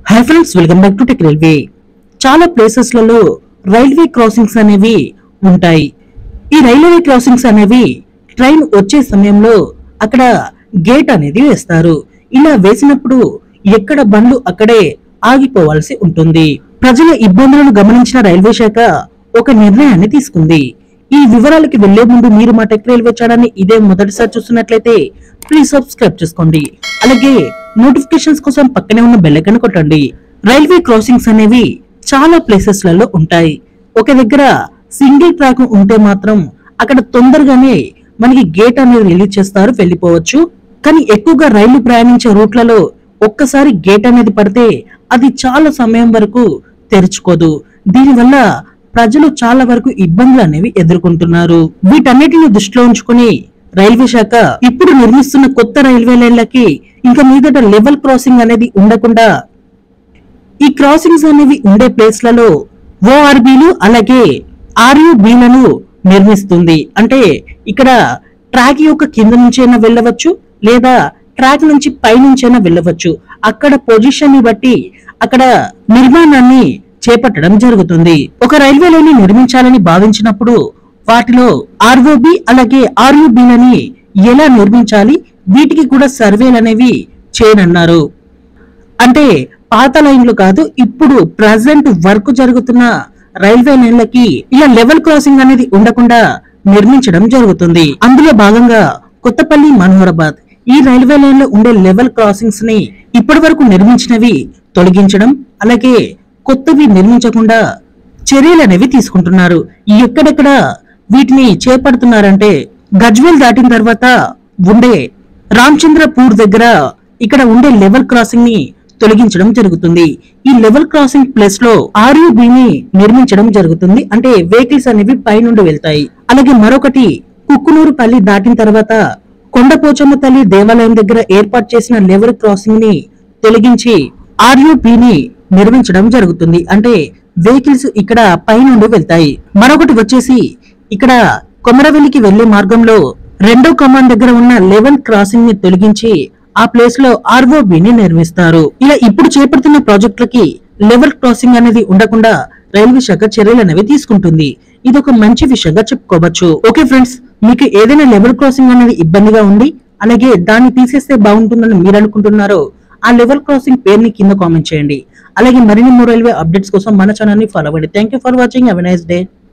hi friends welcome back to tech railway చాలా ప్లేసెస్లలో railway crossings అనేవి ఉంటాయి ఈ రైల్వే క్రాసింగ్స్ అనేవి ట్రైన్ వచ్చే సమయంలో అక్కడ గేట్ అనేది వేస్తారు ఇలా వేసినప్పుడు ఎక్కడ బండ్లు అక్కడే ఆగిపోవాల్సి ఉంటుంది ప్రజల ఇబ్బందులను గమనించిన రైల్వే శాఖ ఒక నిర్ణయాన్ని తీసుకుంది ఈ వివరాలకి వెళ్లే ముందు మీరు మా టెక్ రైల్వే ఛానల్ ఇదే మొదటిసారి చూస్తున్నట్లయితే ప్లీజ్ సబ్స్క్రైబ్ చేసుకోండి అలాగే నోటిఫికేషన్స్ కోసం పక్కనే ఉన్న బెల్ ఐకాన్ కొట్టండి రైల్వే క్రాసింగ్స్ అనేవి చాలా ప్లేసెస్ లలో ఉంటాయి ఒక దగ్గర సింగిల్ ట్రాక్ ఉంటే మాత్రం అక్కడ తొందరగానే మనకి గేట్ అనేది రిలీజ్ చేస్తారు వెళ్ళిపోవచ్చు కానీ ఎక్కువగా రైళ్లు ప్రయాణించే రూట్లలో ఒక్కసారి గేట్ అనేది పడితే అది చాలా సమయం వరకు తెరుచుకోదు దీనివల్ల ప్రజలు చాలా వరకు ఇబ్బందులు అనేవి ఎదుర్కొంటున్నారు వీటన్నిటిని దృష్టిలో ఉంచుకొని రైల్వే శాఖ ఇప్పుడు నిర్మిస్తున్న కొత్త రైల్వే లైన్లకి ఇంకా మీదట లెవెల్ క్రాసింగ్ అనేది ఉండకుండా ఈ క్రాసింగ్స్ అనేవి ఉండే ప్లేస్లలో ఓఆర్బీలు అలాగే ఆర్యుబీలను నిర్మిస్తుంది అంటే ఇక్కడ ట్రాక్ యొక్క కింద నుంచైనా వెళ్ళవచ్చు లేదా ట్రాక్ నుంచి పై నుంచైనా వెళ్ళవచ్చు అక్కడ పొజిషన్ ని బట్టి అక్కడ నిర్మాణాన్ని చేపట్టడం జరుగుతుంది ఒక రైల్వే లైన్ నిర్మించాలని భావించినప్పుడు వాటిలో ఆర్ఓబి అలాగే ఆర్యుబీలని ఎలా నిర్మించాలి వీటికి కూడా సర్వేలు అనేవి చేయనన్నారు అంటే పాత లైన్లు కాదు ఇప్పుడు ప్రజెంట్ వర్క్ జరుగుతున్న రైల్వే లైన్లకి ఇలా లెవెల్ క్రాసింగ్ అనేది ఉండకుండా నిర్మించడం జరుగుతుంది అందులో భాగంగా కొత్తపల్లి మనోహరాబాద్ ఈ రైల్వే లైన్ లో ఉండే లెవెల్ క్రాసింగ్స్ ని ఇప్పటి వరకు నిర్మించినవి తొలగించడం అలాగే కొత్తవి నిర్మించకుండా చర్యలు అనేవి తీసుకుంటున్నారు ఈ ఎక్కడెక్కడ వీటిని చేపడుతున్నారంటే గజ్వేల్ దాటిన తర్వాత ఉండే రామచంద్రపూర్ దగ్గర ఇక్కడ ఉండే లెవెల్ క్రాసింగ్ ని తొలగించడం జరుగుతుంది ఈ లెవెల్ క్రాసింగ్ ప్లేస్ లో ఆర్యుబి ని నిర్మించడం జరుగుతుంది అంటే వెహికల్స్ అనేవి పైనుండి వెళ్తాయి అలాగే మరొకటి కుక్కునూరుపల్లి దాటిన తర్వాత కొండపోచమ్మ తల్లి దేవాలయం దగ్గర ఏర్పాటు చేసిన లెవెల్ క్రాసింగ్ ని తొలగించి ఆర్యుపి ని నిర్మించడం జరుగుతుంది అంటే వెహికల్స్ ఇక్కడ పైనుండి వెళ్తాయి మరొకటి వచ్చేసి ఇక్కడ కొమరవెల్లికి వెళ్లే మార్గంలో రెండో కమాండ్ దగ్గర ఉన్న లెవెల్ క్రాసింగ్ ని తొలగించి ఆ ప్లేస్ లో ఆర్ఓబి ని నిర్మిస్తారు ఇలా ఇప్పుడు చేపడుతున్న ప్రాజెక్టులకి లెవెల్ క్రాసింగ్ అనేది ఉండకుండా రైల్వే శాఖ చర్యలు అనేవి తీసుకుంటుంది ఇది ఒక మంచి విషయంగా చెప్పుకోవచ్చు ఓకే ఫ్రెండ్స్ మీకు ఏదైనా లెవెల్ క్రాసింగ్ అనేది ఇబ్బందిగా ఉంది అలాగే దాన్ని తీసేస్తే బాగుంటుందని మీరు అనుకుంటున్నారో ఆ లెవెల్ క్రాసింగ్ పేరుని కింద కామెంట్ చేయండి అలాగే మరిన్ని మోర్ రైల్వే అప్డేట్స్ కోసం మన ఛానల్ ని ఫాలో అవ్వండి thank you for watching have nice day